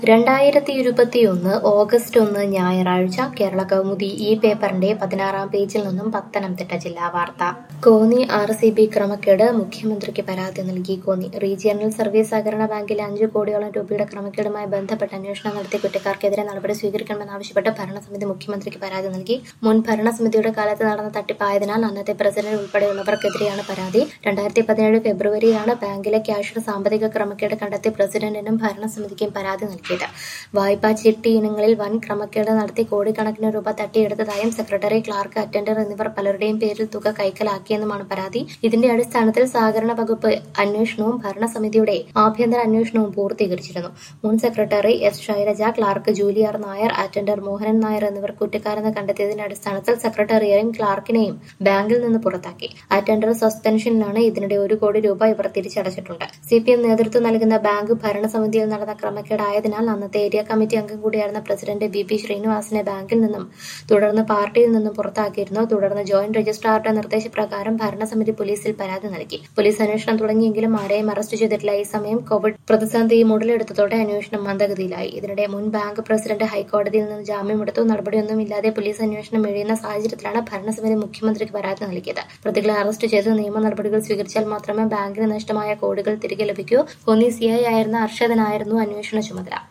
രണ്ടായിരത്തി ഇരുപത്തിയൊന്ന് ഓഗസ്റ്റ് ഒന്ന് ഞായറാഴ്ച കേരള കൗമുദി ഈ പേപ്പറിന്റെ പതിനാറാം പേജിൽ നിന്നും പത്തനംതിട്ട ജില്ലാ വാർത്ത കോന്നി ആർ സി ബി ക്രമക്കേട് മുഖ്യമന്ത്രിക്ക് പരാതി നൽകി കോന്നി റീജിയണൽ സർവീസ് സഹകരണ ബാങ്കിലെ അഞ്ചു കോടിയോളം രൂപയുടെ ക്രമക്കേടുമായി ബന്ധപ്പെട്ട് അന്വേഷണം നടത്തിയ കുറ്റക്കാർക്കെതിരെ നടപടി സ്വീകരിക്കണമെന്നാവശ്യപ്പെട്ട് ഭരണസമിതി മുഖ്യമന്ത്രിക്ക് പരാതി നൽകി മുൻ ഭരണസമിതിയുടെ കാലത്ത് നടന്ന തട്ടിപ്പായതിനാൽ അന്നത്തെ പ്രസിഡന്റ് ഉൾപ്പെടെയുള്ളവർക്കെതിരെയാണ് പരാതി രണ്ടായിരത്തി പതിനേഴ് ഫെബ്രുവരിയിലാണ് ബാങ്കിലെ ക്യാഷിൽ സാമ്പത്തിക ക്രമക്കേട് കണ്ടെത്തി പ്രസിഡന്റിനും ഭരണസമിതിക്കും പരാതി നൽകിയത് വായ്പാ ചിട്ടി ഇനങ്ങളിൽ വൻ ക്രമക്കേട് നടത്തി കോടിക്കണക്കിന് രൂപ തട്ടിയെടുത്തതായും സെക്രട്ടറി ക്ലാർക്ക് അറ്റൻഡർ എന്നിവർ പലരുടെയും പേരിൽ തുക കൈക്കലാക്കിയെന്നുമാണ് പരാതി ഇതിന്റെ അടിസ്ഥാനത്തിൽ സഹകരണ വകുപ്പ് അന്വേഷണവും ഭരണസമിതിയുടെ ആഭ്യന്തര അന്വേഷണവും പൂർത്തീകരിച്ചിരുന്നു മുൻ സെക്രട്ടറി എസ് ശൈലജ ക്ലാർക്ക് ജൂലിയർ നായർ അറ്റൻഡർ മോഹനൻ നായർ എന്നിവർ കുറ്റക്കാരെന്ന് കണ്ടെത്തിയതിന്റെ അടിസ്ഥാനത്തിൽ സെക്രട്ടറിയെയും ക്ലാർക്കിനെയും ബാങ്കിൽ നിന്ന് പുറത്താക്കി അറ്റൻഡർ സസ്പെൻഷനിലാണ് ഇതിനിടെ ഒരു കോടി രൂപ ഇവർ തിരിച്ചടച്ചിട്ടുണ്ട് സി പി എം നേതൃത്വം നൽകുന്ന ബാങ്ക് ഭരണസമിതിയിൽ നടന്ന ക്രമക്കേടായതിനാൽ അന്നത്തെ ഏരിയ കമ്മിറ്റി അംഗം കൂടിയായിരുന്ന പ്രസിഡന്റ് ബി പി ശ്രീനിവാസിനെ ബാങ്കിൽ നിന്നും തുടർന്ന് പാർട്ടിയിൽ നിന്നും പുറത്താക്കിയിരുന്നു തുടർന്ന് ജോയിന്റ് രജിസ്ട്രാറുടെ നിർദ്ദേശപ്രകാരം ഭരണസമിതി പോലീസിൽ പരാതി നൽകി പോലീസ് അന്വേഷണം തുടങ്ങിയെങ്കിലും ആരെയും അറസ്റ്റ് ചെയ്തിട്ടില്ല ഈ സമയം കോവിഡ് പ്രതിസന്ധി മുതലെടുത്തതോടെ അന്വേഷണം മന്ദഗതിയിലായി ഇതിനിടെ മുൻ ബാങ്ക് പ്രസിഡന്റ് ഹൈക്കോടതിയിൽ നിന്ന് ജാമ്യമെടുത്തു നടപടിയൊന്നുമില്ലാതെ പോലീസ് അന്വേഷണം എഴിയുന്ന സാഹചര്യത്തിലാണ് ഭരണസമിതി മുഖ്യമന്ത്രിക്ക് പരാതി നൽകിയത് പ്രതികളെ അറസ്റ്റ് ചെയ്ത് നിയമ നടപടികൾ സ്വീകരിച്ചാൽ മാത്രമേ ബാങ്കിന് നഷ്ടമായ കോടികൾ തിരികെ ലഭിക്കൂ കോന്നി സിഐ ആയിരുന്ന അർഷദനായിരുന്നു അന്വേഷണ ചുമതല